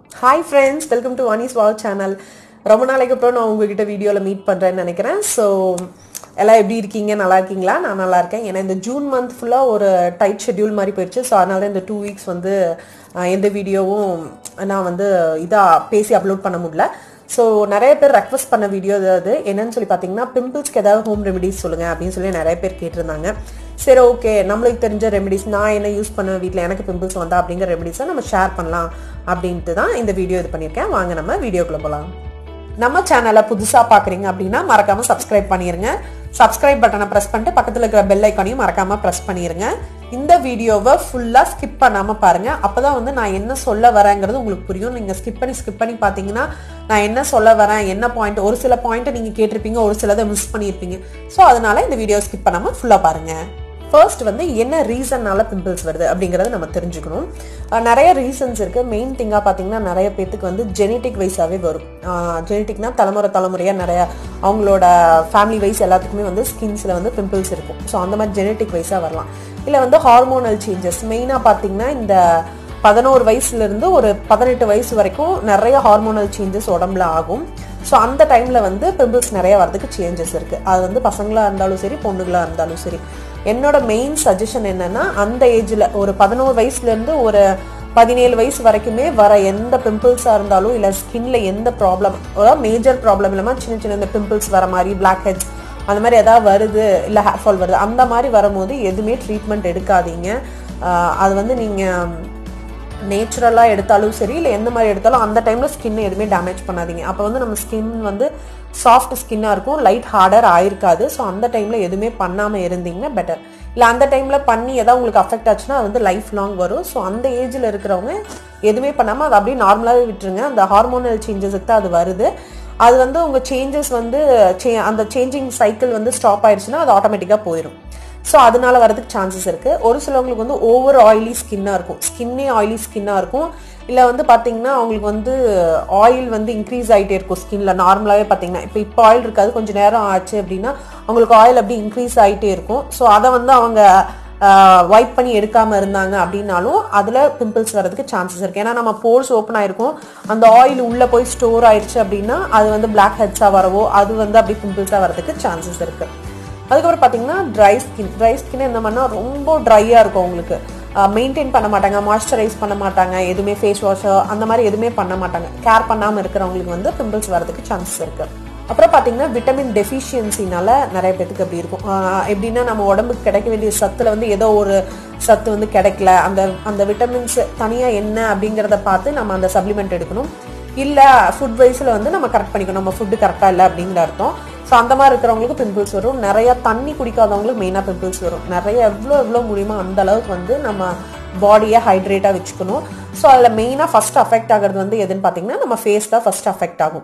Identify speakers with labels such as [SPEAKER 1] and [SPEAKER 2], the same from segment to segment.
[SPEAKER 1] hi friends welcome to வானிஸ் வாவ் channel ரொம்ப நாளைக்கு அப்புறம் நான் உங்ககிட்ட வீடியோவில் மீட் பண்ணுறேன்னு நினைக்கிறேன் ஸோ எல்லாம் எப்படி இருக்கீங்க நல்லா இருக்கீங்களா நான் நல்லா இருக்கேன் ஏன்னா இந்த ஜூன் மந்த் ஃபுல்லாக ஒரு டைட் ஷெட்யூல் மாதிரி போயிடுச்சு ஸோ அதனால தான் இந்த டூ வீக்ஸ் வந்து அஹ், எந்த வீடியோவும் நான் வந்து இதாக பேசி அப்லோட் பண்ண முடியல ஸோ நிறைய பேர் ரெக்வஸ்ட் பண்ண வீடியோ அது என்னன்னு சொல்லி பார்த்தீங்கன்னா பிம்பிள்ஸ்க்கு ஏதாவது ஹோம் ரெமெடிஸ் சொல்லுங்கள் அப்படின்னு சொல்லி நிறைய பேர் கேட்டிருந்தாங்க சரி ஓகே நம்மளுக்கு தெரிஞ்ச ரெமெடிஸ் நான் என்ன யூஸ் பண்ணுவேன் வீட்டில் எனக்கு பிம்பிள்ஸ் வந்தா அப்படிங்கிற ரெமெடிஸை நம்ம ஷேர் பண்ணலாம் அப்படின்ட்டு தான் இந்த வீடியோ இது பண்ணியிருக்கேன் வாங்க நம்ம வீடியோக்குள்ள போகலாம் நம்ம சேனலை புதுசாக பார்க்குறீங்க அப்படின்னா மறக்காம சப்ஸ்கிரைப் பண்ணிருங்க சப்ஸ்கிரைப் பட்டனை ப்ரெஸ் பண்ணிட்டு பக்கத்தில் இருக்கிற பெல் ஐக்கானையும் மறக்காம ப்ரெஸ் பண்ணிருங்க இந்த வீடியோவை ஃபுல்லாக ஸ்கிப் பண்ணாமல் பாருங்க அப்பதான் வந்து நான் என்ன சொல்ல வரேங்கிறது உங்களுக்கு புரியும் நீங்கள் ஸ்கிப் பண்ணி ஸ்கிப் பண்ணி பார்த்தீங்கன்னா நான் என்ன சொல்ல வரேன் என்ன பாயிண்ட் ஒரு சில பாயிண்ட்டை நீங்கள் கேட்டிருப்பீங்க ஒரு சிலதை மிஸ் பண்ணியிருப்பீங்க ஸோ அதனால இந்த வீடியோ ஸ்கிப் பண்ணாமல் ஃபுல்லாக பாருங்க ஃபர்ஸ்ட் வந்து என்ன ரீசன்னால பிம்பிள்ஸ் வருது அப்படிங்கறத நம்ம தெரிஞ்சுக்கணும் அஹ் நிறைய ரீசன்ஸ் இருக்கு மெயின் திங்கா பாத்தீங்கன்னா நிறைய பேத்துக்கு வந்து ஜெனட்டிக் வைஸாவே வரும் ஜெனட்டிக்னா தலைமுறை தலைமுறையா நிறைய அவங்களோட ஃபேமிலி வைஸ் எல்லாத்துக்குமே வந்து ஸ்கின்ஸ்ல வந்து பிம்பிள்ஸ் இருக்கும் ஸோ அந்த மாதிரி ஜெனட்டிக் வைஸா வரலாம் இல்லை வந்து ஹார்மோனல் சேஞ்சஸ் மெயினாக பார்த்தீங்கன்னா இந்த பதினோரு வயசுல இருந்து ஒரு பதினெட்டு வயசு வரைக்கும் நிறைய ஹார்மோனல் சேஞ்சஸ் உடம்புல ஆகும் ஸோ அந்த டைம்ல வந்து பிம்பிள்ஸ் நிறைய வரதுக்கு சேஞ்சஸ் இருக்கு அது வந்து பசங்களா இருந்தாலும் சரி பொண்ணுங்களா இருந்தாலும் சரி என்னோட மெயின் சஜஷன் என்னன்னா அந்த ஏஜ்ல ஒரு பதினோரு வயசுல இருந்து ஒரு பதினேழு வயசு வரைக்குமே வர எந்த பிம்பிள்ஸா இருந்தாலும் இல்ல ஸ்கின்ல எந்த ப்ராப்ளம் மேஜர் ப்ராப்ளம் இல்லாம சின்ன சின்ன இந்த பிம்பிள்ஸ் வர மாதிரி பிளாக் ஹெட்ஸ் அந்த மாதிரி ஏதாவது வருது இல்லை ஹேர் ஃபால் வருது அந்த மாதிரி வரும்போது எதுவுமே ட்ரீட்மெண்ட் எடுக்காதீங்க ஆஹ் அது வந்து நீங்கள் நேச்சுரலாக எடுத்தாலும் சரி இல்லை எந்த மாதிரி எடுத்தாலும் அந்த டைமில் ஸ்கின்னை எதுவுமே டேமேஜ் பண்ணாதீங்க அப்போ வந்து நம்ம ஸ்கின் வந்து சாஃப்ட் ஸ்கின்னாக இருக்கும் லைட் ஹார்டர் ஆயிருக்காது ஸோ அந்த டைமில் எதுவுமே பண்ணாமல் இருந்தீங்கன்னா பெட்டர் இல்லை அந்த டைமில் பண்ணி ஏதாவது உங்களுக்கு அஃபெக்ட் ஆச்சுன்னா அது வந்து லைஃப் லாங் வரும் ஸோ அந்த ஏஜில் இருக்கிறவங்க எதுவுமே பண்ணாமல் அதை அப்படியே நார்மலாகவே விட்டுருங்க அந்த ஹார்மோனல் சேஞ்சஸுக்கு தான் அது வருது அது வந்து உங்கள் சேஞ்சஸ் வந்து cha- அந்த சேஞ்சிங் சைக்கிள் வந்து ஸ்டாப் ஆயிடுச்சுன்னா அது ஆட்டோமேட்டிக்காக போயிடும் ஸோ அதனால வரதுக்கு சான்சஸ் இருக்கு ஒரு சிலவங்களுக்கு வந்து ஓவர் ஆயிலி ஸ்கின்னாக இருக்கும் ஸ்கின்னே ஆயிலி ஸ்கின்னாக இருக்கும் இல்லை வந்து பார்த்தீங்கன்னா அவங்களுக்கு வந்து ஆயில் வந்து இன்க்ரீஸ் ஆகிட்டே இருக்கும் ஸ்கின்ல நார்மலாகவே பார்த்தீங்கன்னா இப்போ இப்போ ஆயில் இருக்காது கொஞ்சம் நேரம் ஆச்சு அப்படின்னா அவங்களுக்கு ஆயில் அப்படி இன்க்ரீஸ் ஆகிட்டே இருக்கும் ஸோ அதை வந்து அவங்க வைப் பண்ணி எடுக்காம இருந்தாங்க அப்படின்னாலும் அதுல பிம்பிள்ஸ் வரதுக்கு சான்சஸ் இருக்கு ஏன்னா நம்ம போர்ஸ் ஓப்பன் ஆயிருக்கும் அந்த ஆயில் உள்ள போய் ஸ்டோர் ஆயிருச்சு அப்படின்னா அது வந்து பிளாக் ஹெட்ஸா வரவோ அது வந்து அப்படி பிம்பிள்ஸா வரதுக்கு சான்சஸ் இருக்கு அதுக்கப்புறம் பார்த்தீங்கன்னா ட்ரை ஸ்கின் ட்ரை ஸ்கின் என்ன பண்ணா ரொம்ப ட்ரையாக இருக்கும் உங்களுக்கு மெயின்டைன் பண்ண மாட்டாங்க மாய்ஸ்சரைஸ் பண்ண மாட்டாங்க எதுவுமே ஃபேஸ் வாஷோ அந்த மாதிரி எதுவுமே பண்ண மாட்டாங்க கேர் பண்ணாமல் இருக்கிறவங்களுக்கு வந்து பிம்பிள்ஸ் வரதுக்கு சான்சஸ் இருக்கு அப்புறம் பார்த்தீங்கன்னா விட்டமின் டெஃபிஷியன்சினால நிறைய பேத்துக்கு அப்படி இருக்கும் ஆஹ் எப்படின்னா நம்ம உடம்புக்கு கிடைக்க வேண்டிய சத்துல வந்து ஏதோ ஒரு சத்து வந்து கிடைக்கல அந்த அந்த விட்டமின்ஸ் தனியாக என்ன அப்படிங்கிறத பார்த்து நம்ம அந்த சப்ளிமெண்ட் எடுக்கணும் இல்ல ஃபுட் வைஸ்ல வந்து நம்ம கரெக்ட் பண்ணிக்கணும் நம்ம ஃபுட்டு கரெக்டா இல்லை அப்படிங்கிற அர்த்தம் ஸோ அந்த மாதிரி இருக்கிறவங்களுக்கு பிம்பிள்ஸ் வரும் நிறைய தண்ணி குடிக்காதவங்களுக்கு மெயினாக பிம்பிள்ஸ் வரும் நிறைய எவ்வளோ எவ்வளோ முடியுமோ அந்த அளவுக்கு வந்து நம்ம பாடியை ஹைட்ரேட்டாக வச்சுக்கணும் ஸோ அதில் மெயினாக ஃபர்ஸ்ட் அஃபெக்ட் ஆகிறது வந்து எதுன்னு பார்த்தீங்கன்னா நம்ம ஃபேஸ் தான் ஃபர்ஸ்ட் அஃபெக்ட் ஆகும்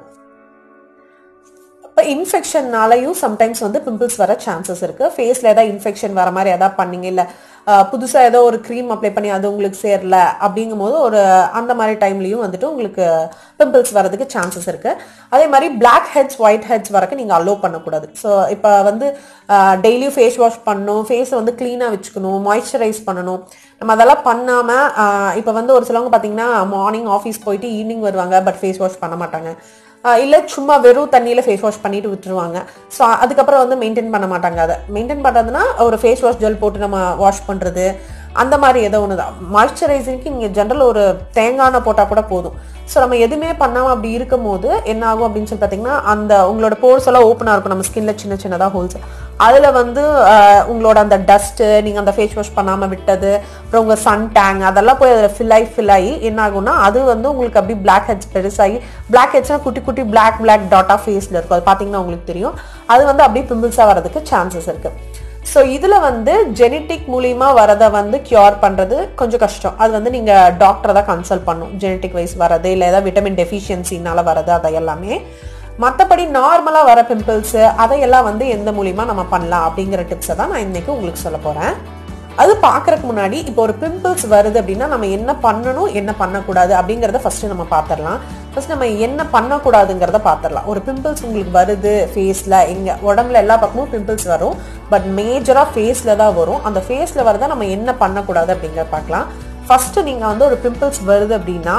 [SPEAKER 1] இப்போ இன்ஃபெக்ஷன்னாலையும் சம்டைம்ஸ் வந்து பிம்பிள்ஸ் வர சான்சஸ் இருக்கு ஃபேஸ்ல ஏதாவது இன்ஃபெக்ஷன் வர மாதிரி ஏதாவது பண்ணீங்க இல்ல அஹ், புதுசா ஏதோ ஒரு க்ரீம் அப்ளை பண்ணி அது உங்களுக்கு சேரல அப்படிங்கும் போது ஒரு அந்த மாதிரி டைம்லயும் வந்துட்டு உங்களுக்கு பிம்பிள்ஸ் வரதுக்கு சான்சஸ் இருக்கு அதே மாதிரி பிளாக் ஹெட்ஸ் ஒயிட் ஹெட்ஸ் வரக்கு நீங்க அலோவ் பண்ணக்கூடாது ஸோ இப்போ வந்து டெய்லியும் ஃபேஸ் வாஷ் பண்ணணும் ஃபேஸை வந்து க்ளீனாக வச்சுக்கணும் மாய்ஸ்சரைஸ் பண்ணணும் நம்ம அதெல்லாம் பண்ணாம இப்போ வந்து ஒரு சிலவங்க பார்த்தீங்கன்னா மார்னிங் ஆஃபீஸ் போயிட்டு ஈவினிங் வருவாங்க பட் ஃபேஸ் வாஷ் பண்ண மாட்டாங்க ஆஹ் இல்ல சும்மா வெறும் தண்ணியில ஃபேஸ் வாஷ் பண்ணிட்டு விட்டுருவாங்க ஸோ அதுக்கப்புறம் வந்து மெயின்டைன் பண்ண மாட்டாங்க அதை மெயின்டைன் பண்றதுன்னா ஒரு ஃபேஸ் வாஷ் ஜெல் போட்டு நம்ம வாஷ் பண்றது அந்த மாதிரி ஏதோ ஒன்று தான் மாய்ஸ்சரைசிங்க்கு நீங்கள் ஜென்ரல் ஒரு தேங்காய் எண்ணெய் போட்டால் கூட போதும் ஸோ நம்ம எதுவுமே பண்ணாமல் அப்படி இருக்கும் போது என்ன ஆகும் அப்படின்னு சொல்லி பார்த்தீங்கன்னா அந்த உங்களோட போர்ஸ் எல்லாம் ஓப்பனாக இருக்கும் நம்ம ஸ்கின்ல சின்ன சின்னதாக ஹோல்ஸ் அதில் வந்து ஆஹ், உங்களோட அந்த டஸ்ட்டு நீங்கள் அந்த ஃபேஸ் வாஷ் பண்ணாமல் விட்டது அப்புறம் உங்கள் சன் டேங் அதெல்லாம் போய் அதில் ஃபில் ஆகி ஃபில் ஆகி என்ன ஆகும்னா அது வந்து உங்களுக்கு அப்படி பிளாக் ஹெட்ஸ் பெருசாகி பிளாக் ஹெட்ஸ்னா குட்டி குட்டி பிளாக் பிளாக் டாட்டா ஃபேஸில் இருக்கும் அது பார்த்தீங்கன்னா உங்களுக்கு தெரியும் அது வந்து அப்படியே பிம்பிள்ஸாக வரதுக்கு சான்சஸ் இருக்குது ஸோ இதில் வந்து ஜெனட்டிக் மூலியமா வரதை வந்து கியூர் பண்ணுறது கொஞ்சம் கஷ்டம் அது வந்து நீங்கள் டாக்டரை தான் கன்சல்ட் பண்ணும் ஜெனட்டிக் வைஸ் வரது இல்லை ஏதாவது விட்டமின் டெஃபிஷியன்சினால வரது அதை எல்லாமே மற்றபடி நார்மலாக வர பிம்பிள்ஸு அதையெல்லாம் வந்து எந்த மூலியமா நம்ம பண்ணலாம் அப்படிங்கிற டிப்ஸை தான் நான் இன்னைக்கு உங்களுக்கு சொல்ல போகிறேன் அது பார்க்கறதுக்கு முன்னாடி இப்போ ஒரு பிம்பிள்ஸ் வருது அப்படின்னா நம்ம என்ன பண்ணணும் என்ன பண்ணக்கூடாது அப்படிங்கிறத ஃபர்ஸ்ட் நம்ம பார்த்துடலாம் ஃபர்ஸ்ட் நம்ம என்ன பண்ணக்கூடாதுங்கிறத பார்த்துடலாம் ஒரு பிம்பிள்ஸ் உங்களுக்கு வருது ஃபேஸில் எங்க உடம்புல எல்லா பக்கமும் பிம்பிள்ஸ் வரும் பட் மேஜராக ஃபேஸில் தான் வரும் அந்த ஃபேஸில் வரதை நம்ம என்ன பண்ணக்கூடாது அப்படிங்கிறத பார்க்கலாம் ஃபர்ஸ்ட் நீங்கள் வந்து ஒரு பிம்பிள்ஸ் வருது அப்படின்னா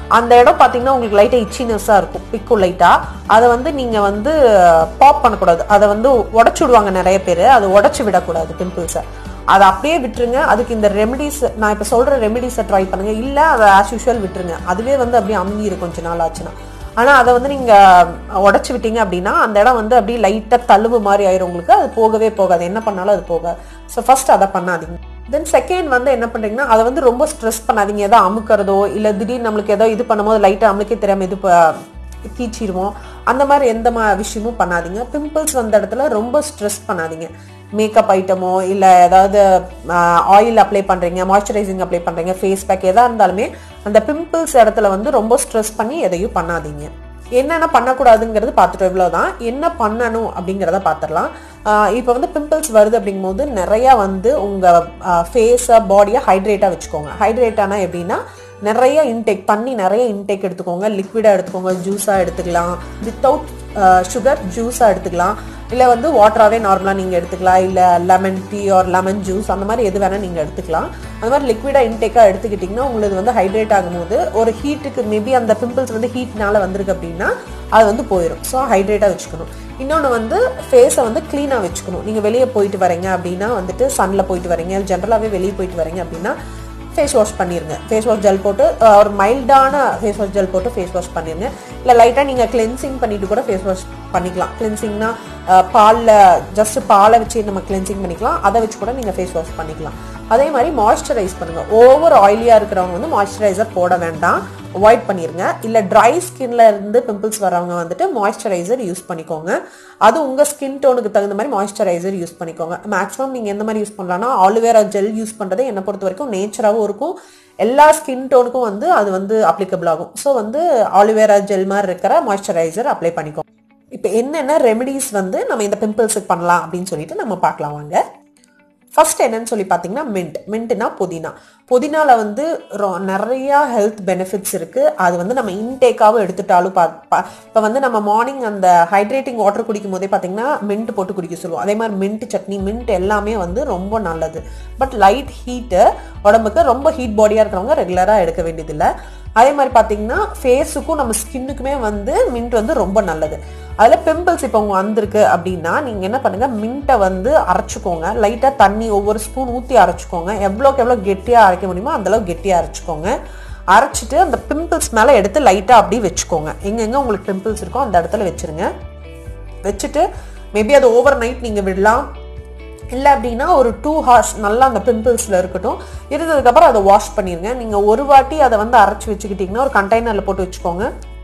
[SPEAKER 1] அந்த இடம் பார்த்தீங்கன்னா உங்களுக்கு லைட்டாக இச்சினஸ்ஸாக இருக்கும் பிக்கும் லைட்டாக அதை வந்து நீங்கள் வந்து பாப் பண்ணக்கூடாது அதை வந்து உடச்சி விடுவாங்க நிறைய பேர் அதை உடச்சி விடக்கூடாது பிம்பிள்ஸை அதை அப்படியே விட்டுருங்க அதுக்கு இந்த ரெமெடிஸ் நான் இப்போ சொல்கிற ரெமெடிஸை ட்ரை பண்ணுங்க இல்லை அதை ஆஸ் யூஷுவல் விட்டுருங்க அதுவே வந்து அப்படியே அமுங்கிரும் கொஞ்ச நாள் ஆச்சுன்னா ஆனால் அதை வந்து நீங்கள் உடச்சி விட்டீங்க அப்படின்னா அந்த இடம் வந்து அப்படியே லைட்டாக தழுவு மாதிரி ஆயிரும் உங்களுக்கு அது போகவே போகாது என்ன பண்ணாலும் அது போகாது ஸோ ஃபர்ஸ்ட் அதை பண்ணாதீங்க தென் செகண்ட் வந்து என்ன பண்ணுறீங்கன்னா அதை வந்து ரொம்ப ஸ்ட்ரெஸ் பண்ணாதீங்க ஏதோ அமுக்கிறதோ இல்லை திடீர்னு நம்மளுக்கு ஏதோ இது பண்ணும்போது லைட்டாக நம்மளுக்கே தெரியாமல் இது ப- கீச்சிருவோம் அந்த மாதிரி எந்த மா விஷயமும் பண்ணாதீங்க பிம்பிள்ஸ் வந்த இடத்துல ரொம்ப ஸ்ட்ரெஸ் பண்ணாதீங்க மேக்கப் ஐட்டமோ இல்லை ஏதாவது ஆயில் அப்ளை பண்ணுறீங்க மாய்ஸ்சரைசிங் அப்ளை பண்ணுறீங்க ஃபேஸ் பேக் எதாக இருந்தாலுமே அந்த பிம்பிள்ஸ் இடத்துல வந்து ரொம்ப ஸ்ட்ரெஸ் பண்ணி எதையும் பண்ணாதீங்க என்னென்ன பண்ணக்கூடாதுங்கிறது பார்த்துட்டோம் இவ்வளோதான் என்ன பண்ணணும் அப்படிங்கிறத பார்த்துடலாம் இப்போ வந்து பிம்பிள்ஸ் வருது அப்படிங்கும்போது நிறையா வந்து உங்கள் ஃபேஸை பாடியை ஹைட்ரேட்டாக வச்சுக்கோங்க ஹைட்ரேட்டானா எப்படின்னா நிறைய இன்டேக் தண்ணி நிறைய இன்டேக் எடுத்துக்கோங்க லிக்விடாக எடுத்துக்கோங்க ஜூஸாக எடுத்துக்கலாம் வித்தவுட் சுகர் ஜூஸாக எடுத்துக்கலாம் இல்லை வந்து வாட்டராகவே நார்மலாக நீங்கள் எடுத்துக்கலாம் இல்லை lemon tea or lemon juice அந்த மாதிரி எது வேணால் நீங்கள் எடுத்துக்கலாம் அந்த மாதிரி லிக்விடாக இன்டேக்காக எடுத்துக்கிட்டிங்கன்னா உங்களுக்கு வந்து ஹைட்ரேட் ஆகும்போது ஒரு ஹீட்டுக்கு மேபி அந்த பிம்பிள்ஸ் வந்து ஹீட்னால வந்திருக்கு அப்படின்னா அது வந்து போயிடும் ஸோ ஹைட்ரேட்டாக வச்சுக்கணும் இன்னொன்று வந்து ஃபேஸை வந்து க்ளீனாக வச்சுக்கணும் நீங்கள் வெளியே போயிட்டு வரீங்க அப்படின்னா வந்துட்டு சன்னில் போயிட்டு வரீங்க ஜென்ரலாகவே வெளியே போயிட்டு வரீங்க அப்படின்னா ஃபேஸ் வாஷ் பண்ணிருங்க ஃபேஸ் வாஷ் ஜெல் போட்டு அஹ், ஒரு மைல்டான ஃபேஸ் வாஷ் ஜெல் போட்டு ஃபேஸ் வாஷ் பண்ணிருங்க இல்லை லைட்டாக நீங்கள் கிளென்சிங் பண்ணிட்டு கூட ஃபேஸ் வாஷ் பண்ணிக்கலாம் கிளென்சிங்னா பாலில் ஜஸ்ட் பாலை வச்சு நம்ம கிளென்சிங் பண்ணிக்கலாம் அதை வச்சு கூட நீங்கள் ஃபேஸ் வாஷ் பண்ணிக்கலாம் அதே மாதிரி மாய்ஸ்சரைஸ் பண்ணுங்க ஓவர் ஆயிலியாக இருக்கிறவங்க வந்து மாய்ஸ்சரைசர் போட வேண்டாம் அவாய்ட் பண்ணிருங்க இல்லை ட்ரை ஸ்கின்ல இருந்து பிம்பிள்ஸ் வரவங்க வந்துட்டு மாய்ஸ்சரைசர் யூஸ் பண்ணிக்கோங்க அது உங்கள் ஸ்கின் டோனுக்கு தகுந்த மாதிரி மாய்ஸ்சரைசர் யூஸ் பண்ணிக்கோங்க மேக்ஸிமம் நீங்கள் எந்த மாதிரி யூஸ் பண்ணலாம்னா ஆலுவேரா ஜெல் யூஸ் பண்ணுறது என்னை பொறுத்த வரைக்கும் நேச்சராகவும் இருக்கும் எல்லா ஸ்கின் டோனுக்கும் வந்து அது வந்து அப்ளிகபிள் ஆகும் ஸோ வந்து ஆலுவேரா ஜெல் மாதிரி இருக்கிற மாய்ஸ்சரைசர் அப்ளை பண்ணிக்கோங்க இப்போ என்னென்ன ரெமெடிஸ் வந்து நம்ம இந்த பிம்பிள்ஸுக்கு பண்ணலாம் அப்படின்னு சொல்லிட்டு நம்ம பார்க்கலாம் வாங்க ஃபர்ஸ்ட் என்னன்னு சொல்லி பார்த்தீங்கன்னா மின்ட் மின்ட்னா புதினா புதினால வந்து ரொ- நிறைய ஹெல்த் பெனிஃபிட்ஸ் இருக்கு அது வந்து நம்ம இன்டேக்காகவும் எடுத்துட்டாலும் இப்போ வந்து நம்ம மார்னிங் அந்த ஹைட்ரேட்டிங் வாட்டர் குடிக்கும் போதே பார்த்தீங்கன்னா மின்ட் போட்டு குடிக்க சொல்லுவோம் அதே மாதிரி மின்ட் சட்னி மின்ட் எல்லாமே வந்து ரொம்ப நல்லது பட் லைட் ஹீட்டு உடம்புக்கு ரொம்ப ஹீட் பாடியாக இருக்கிறவங்க ரெகுலராக எடுக்க வேண்டியதில்லை அதே மாதிரி பார்த்தீங்கன்னா ஃபேஸுக்கும் நம்ம ஸ்கின்னுக்குமே வந்து மின்ட் வந்து ரொம்ப நல்லது அதில் பிம்பிள்ஸ் இப்போ உங்க வந்திருக்கு அப்படின்னா நீங்கள் என்ன பண்ணுங்க மின்ட்டை வந்து அரைச்சிக்கோங்க லைட்டாக தண்ணி ஒவ்வொரு ஸ்பூன் ஊற்றி அரைச்சிக்கோங்க எவ்வளோக்கு எவ்வளோ கெட்டியாக அரைக்க முடியுமோ அந்தளவுக்கு கெட்டியாக அரைச்சிக்கோங்க அரைச்சிட்டு அந்த பிம்பிள்ஸ் மேலே எடுத்து லைட்டாக அப்படியே வச்சுக்கோங்க எங்கெங்கே உங்களுக்கு பிம்பிள்ஸ் இருக்கோ அந்த இடத்துல வச்சிருங்க வச்சுட்டு மேபி அது ஓவர் நைட் நீங்கள் விடலாம் இல்லை அப்படின்னா ஒரு டூ ஹார்ஸ் நல்லா அந்த பிம்பிள்ஸில் இருக்கட்டும் இருந்ததுக்கப்புறம் அதை வாஷ் பண்ணிடுங்க நீங்கள் ஒரு வாட்டி அதை வந்து அரைச்சி வச்சுக்கிட்டிங்கன்னா ஒரு கண்டெய்னரில் போட்டு வச்சுக்கோங்க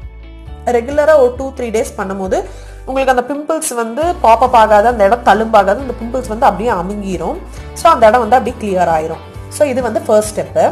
[SPEAKER 1] ரெகுலராக ஒரு டூ த்ரீ டேஸ் பண்ணும்போது உங்களுக்கு அந்த பிம்பிள்ஸ் வந்து பாப்பப் ஆகாது அந்த இடம் தழும்பாகாது அந்த பிம்பிள்ஸ் வந்து அப்படியே அமுங்கிரும் ஸோ அந்த இடம் வந்து அப்படியே கிளியர் ஆயிரும் ஸோ இது வந்து ஃபர்ஸ்ட் ஸ்டெப்பு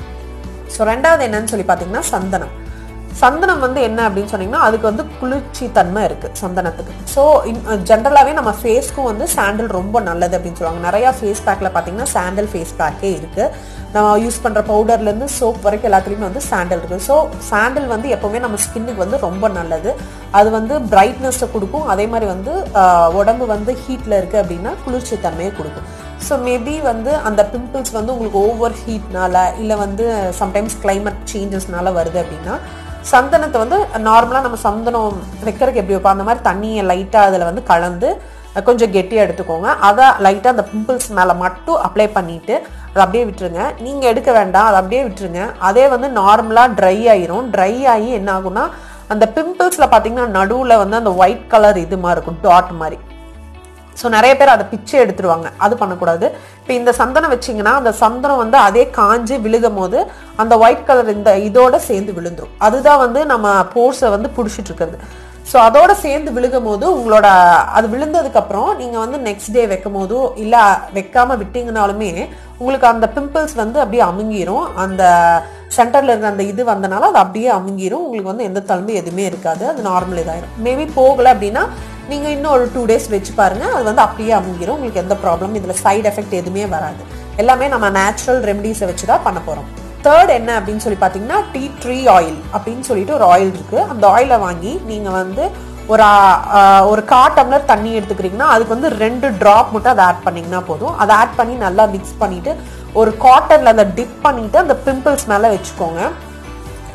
[SPEAKER 1] ஸோ ரெண்டாவது என்னன்னு சொல்லி பார்த்தீங்கன்னா சந்தனம் சந்தனம் வந்து என்ன அப்படின்னு சொன்னீங்கன்னா அதுக்கு வந்து குளிர்ச்சி தன்மை இருக்கு சந்தனத்துக்கு ஸோ ஜென்ரலாகவே நம்ம ஃபேஸ்க்கும் வந்து சாண்டில் ரொம்ப நல்லது அப்படின்னு சொல்லுவாங்க நிறையா ஃபேஸ் பேக்கில் பார்த்தீங்கன்னா சாண்டல் ஃபேஸ் பேக்கே இருக்கு நம்ம யூஸ் பண்ணுற பவுடர்லேருந்து சோப் வரைக்கும் எல்லாத்துலேயுமே வந்து சாண்டல் இருக்கு ஸோ சாண்டல் வந்து எப்போவுமே நம்ம ஸ்கின்னுக்கு வந்து ரொம்ப நல்லது அது வந்து பிரைட்னஸை கொடுக்கும் அதே மாதிரி வந்து ஆஹ், உடம்பு வந்து ஹீட்டில் இருக்கு அப்படின்னா குளிர்ச்சி தன்மையை கொடுக்கும் ஸோ மேபி வந்து அந்த பிம்பிள்ஸ் வந்து உங்களுக்கு ஓவர் ஹீட்னால இல்லை வந்து சம்டைம்ஸ் climate சேஞ்சஸ்னால வருது அப்படின்னா சந்தனத்தை வந்து நார்மலாக நம்ம சந்தனம் வைக்கிறதுக்கு எப்படி வைப்போம் அந்த மாதிரி தண்ணியை லைட்டாக அதில் வந்து கலந்து அஹ், கொஞ்சம் கெட்டியாக எடுத்துக்கோங்க அதை லைட்டாக அந்த பிம்பிள்ஸ் மேலே மட்டும் அப்ளை பண்ணிட்டு அதை அப்படியே விட்டுருங்க நீங்கள் எடுக்க வேண்டாம் அதை அப்படியே விட்டுருங்க அதே வந்து நார்மலாக ட்ரை ஆயிரும் ட்ரை ஆகி என்ன ஆகும்னா அந்த பிம்பிள்ஸில் பார்த்தீங்கன்னா நடுவில் வந்து அந்த ஒயிட் கலர் இது மாதிரி இருக்கும் டாட் மாதிரி ஸோ நிறைய பேர் அதை பிச்சை எடுத்துருவாங்க அது பண்ணக்கூடாது இப்போ இந்த சந்தனம் வச்சிங்கன்னா அந்த சந்தனம் வந்து அதே காஞ்சு விழுகும் போது அந்த ஒயிட் கலர் இந்த இதோட சேர்ந்து விழுந்துரும் அதுதான் வந்து நம்ம போர்ஸை வந்து பிடிச்சிட்டு இருக்கிறது ஸோ அதோட சேர்ந்து விழுகும் போது உங்களோட அது விழுந்ததுக்கு அப்புறம் நீங்க வந்து நெக்ஸ்ட் டே வைக்கும் போதோ இல்ல வைக்காம விட்டீங்கனாலுமே உங்களுக்கு அந்த பிம்பிள்ஸ் வந்து அப்படியே அமுங்கிரும் அந்த சென்டர்ல இருக்கிற அந்த இது வந்தனால அது அப்படியே அமுங்கிரும் உங்களுக்கு வந்து எந்த தழும்பு எதுவுமே இருக்காது அது நார்மல் இதாயிரும் மேபி போகல அப்படின்னா நீங்க இன்னும் ஒரு டூ டேஸ் வச்சு பாருங்க அது வந்து அப்படியே அமுங்கிரும் உங்களுக்கு எந்த ப்ராப்ளம் இதுல சைடு எஃபெக்ட் எதுவுமே வராது எல்லாமே நம்ம நேச்சுரல் ரெமடிஸை வச்சு தான் பண்ண போறோம் தேர்ட் என்ன அப்படின்னு சொல்லி பார்த்தீங்கன்னா டீ ட்ரீ ஆயில் அப்படின்னு சொல்லிட்டு ஒரு ஆயில் இருக்கு அந்த ஆயிலை வாங்கி நீங்க வந்து ஒரு ஆ, ஒரு கா டம்ளர் தண்ணி எடுத்துக்கிறீங்கன்னா அதுக்கு வந்து ரெண்டு ட்ராப் மட்டும் அதை ஆட் பண்ணீங்கன்னா போதும் அதை ஆட் பண்ணி நல்லா மிக்ஸ் பண்ணிட்டு ஒரு காட்டன்ல அதை டிப் பண்ணிட்டு அந்த பிம்பிள்ஸ் மேல வச்சுக்கோங்க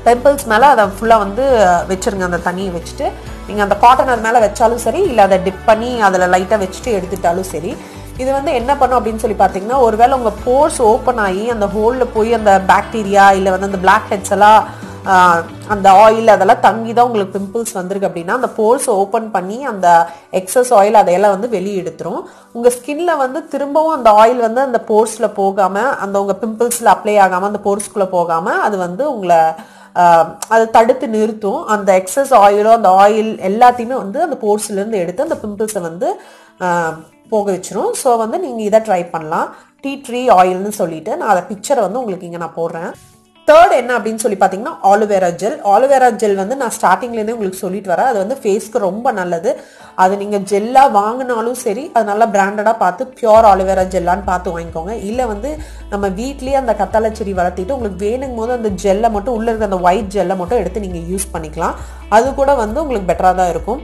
[SPEAKER 1] பிம்பிள்ஸ் மேலே அதை ஃபுல்லாக வந்து வச்சிருங்க அந்த தண்ணியை வச்சுட்டு நீங்கள் அந்த காட்டன் அது மேலே வச்சாலும் சரி இல்லை அதை டிப் பண்ணி அதில் லைட்டாக வச்சுட்டு எடுத்துட்டாலும் சரி இது வந்து என்ன பண்ணும் அப்படின்னு சொல்லி பார்த்தீங்கன்னா ஒருவேளை உங்கள் போர்ஸ் ஓப்பன் ஆகி அந்த ஹோலில் போய் அந்த பாக்டீரியா இல்லை வந்து அந்த பிளாக் ஹெட்ஸ் எல்லாம் ஆஹ், அந்த ஆயில் அதெல்லாம் தங்கி தான் உங்களுக்கு பிம்பிள்ஸ் வந்திருக்கு அப்படின்னா அந்த போர்ஸ் ஓப்பன் பண்ணி அந்த எக்ஸஸ் ஆயில் அதையெல்லாம் வந்து வெளியே எடுத்துரும் உங்கள் ஸ்கின்ல வந்து திரும்பவும் அந்த ஆயில் வந்து அந்த போர்ஸில் போகாமல் அந்த உங்கள் பிம்பிள்ஸில் அப்ளை ஆகாமல் அந்த போர்ஸ்குள்ளே போகாமல் அது வந்து உங்களை ஆஹ், அது தடுத்து நிறுத்தும் அந்த எக்ஸஸ் ஆயிலோ அந்த ஆயில் எல்லாத்தையுமே வந்து அந்த போர்ஸ்ல இருந்து எடுத்து அந்த பிம்பிள்ஸை வந்து ஆஹ், போக வச்சிரும் ஸோ வந்து நீங்கள் இதை ட்ரை பண்ணலாம் டீ ட்ரீ ஆயில்னு சொல்லிட்டு நான் அதை பிக்சரை வந்து உங்களுக்கு இங்கே நான் போடுறேன் தேர்ட் என்ன அப்படின்னு சொல்லி பார்த்தீங்கன்னா ஆலுவேரா ஜெல் ஆலுவேரா ஜெல் வந்து நான் ஸ்டார்டிங்லேருந்தே உங்களுக்கு சொல்லிட்டு வரேன் அது வந்து ஃபேஸ்க்கு ரொம்ப நல்லது அது நீங்கள் ஜெல்லாக வாங்கினாலும் சரி அது நல்லா பிராண்டடாக பார்த்து பியோர் ஆலுவேரா ஜெல்லான்னு பார்த்து வாங்கிக்கோங்க இல்லை வந்து நம்ம வீட்லேயே அந்த கத்தாழை செடி வளர்த்திட்டு உங்களுக்கு வேணுங்கும் போது அந்த ஜெல்லை மட்டும் உள்ளே இருக்க அந்த ஒயிட் ஜெல்லை மட்டும் எடுத்து நீங்கள் யூஸ் பண்ணிக்கலாம் அது கூட வந்து உங்களுக்கு பெட்டராக தான் இருக்கும்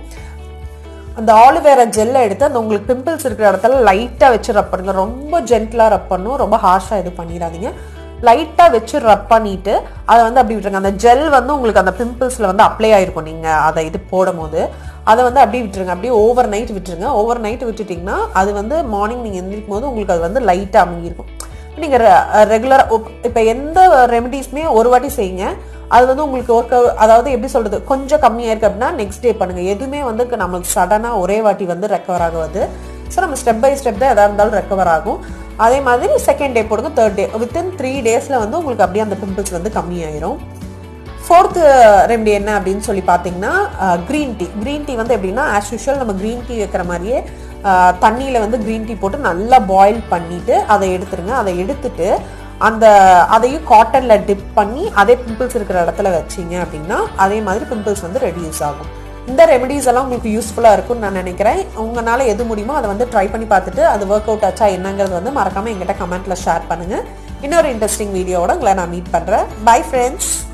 [SPEAKER 1] அந்த ஆலுவேரா ஜெல்லை எடுத்து அந்த உங்களுக்கு பிம்பிள்ஸ் இருக்கிற இடத்துல லைட்டாக வச்சு ரப் பண்ணுங்க ரொம்ப ஜென்டலாக ரப் பண்ணும் ரொம்ப ஹார்ஷாக இது பண்ணிடாதீங்க லைட்டாக வச்சு ரப் பண்ணிட்டு அதை வந்து அப்படி விட்டுருங்க அந்த ஜெல் வந்து உங்களுக்கு அந்த பிம்பிள்ஸில் வந்து அப்ளை ஆயிருக்கும் நீங்கள் அதை இது போடும் போது அதை வந்து அப்படியே விட்டுருங்க அப்படியே ஓவர் நைட் விட்டுருங்க ஓவர் நைட் விட்டுட்டிங்கன்னா அது வந்து மார்னிங் நீங்கள் எந்திரிக்கும் போது உங்களுக்கு அது வந்து லைட்டாக அமைங்கிருக்கும் நீங்கள் ரெகுலராக இப்போ எந்த ரெமெடிஸ்மே ஒரு வாட்டி செய்யுங்க அது வந்து உங்களுக்கு ஒர்க் அதாவது எப்படி சொல்றது கொஞ்சம் கம்மியாக இருக்கு அப்படின்னா நெக்ஸ்ட் டே பண்ணுங்க எதுவுமே வந்து க- நம்மளுக்கு சடனாக ஒரே வாட்டி வந்து ரெக்கவர் ஆகாது ஸோ நம்ம ஸ்டெப் பை ஸ்டெப் தான் எதாக இருந்தாலும் ரெக்கவர் ஆகும் அதே மாதிரி செகண்ட் டே போடுங்க தேர்ட் டே வித்தின் த்ரீ டேஸில் வந்து உங்களுக்கு அப்படியே அந்த பிம்பிள்ஸ் வந்து கம்மியாயிரும் ஃபோர்த்து ரெமெடி என்ன அப்படின்னு சொல்லி பார்த்தீங்கன்னா க்ரீன் டீ க்ரீன் டீ வந்து எப்படின்னா ஆஸ் யூஷுவல் நம்ம க்ரீன் டீ வைக்கிற மாதிரியே தண்ணியில் வந்து க்ரீன் டீ போட்டு நல்லா பாயில் பண்ணிட்டு அதை எடுத்துருங்க அதை எடுத்துட்டு அந்த அதையும் காட்டனில் டிப் பண்ணி அதே பிம்பிள்ஸ் இருக்கிற இடத்துல வச்சீங்க அப்படின்னா அதே மாதிரி பிம்பிள்ஸ் வந்து ரெடியூஸ் ஆகும் இந்த ரெமெடிஸ் எல்லாம் உங்களுக்கு யூஸ்ஃபுல்லாக இருக்கும்னு நான் நினைக்கிறேன் உங்களால் எது முடியுமோ அதை வந்து ட்ரை பண்ணி பார்த்துட்டு அது ஒர்க் அவுட் ஆச்சா என்னங்கிறது வந்து மறக்காமல் எங்கிட்ட கமெண்ட்டில் ஷேர் பண்ணுங்கள் இன்னொரு இன்ட்ரெஸ்டிங் வீடியோவோட உங்களை நான் மீட் பண்ணுறேன் பை ஃப்ரெண்ட்ஸ்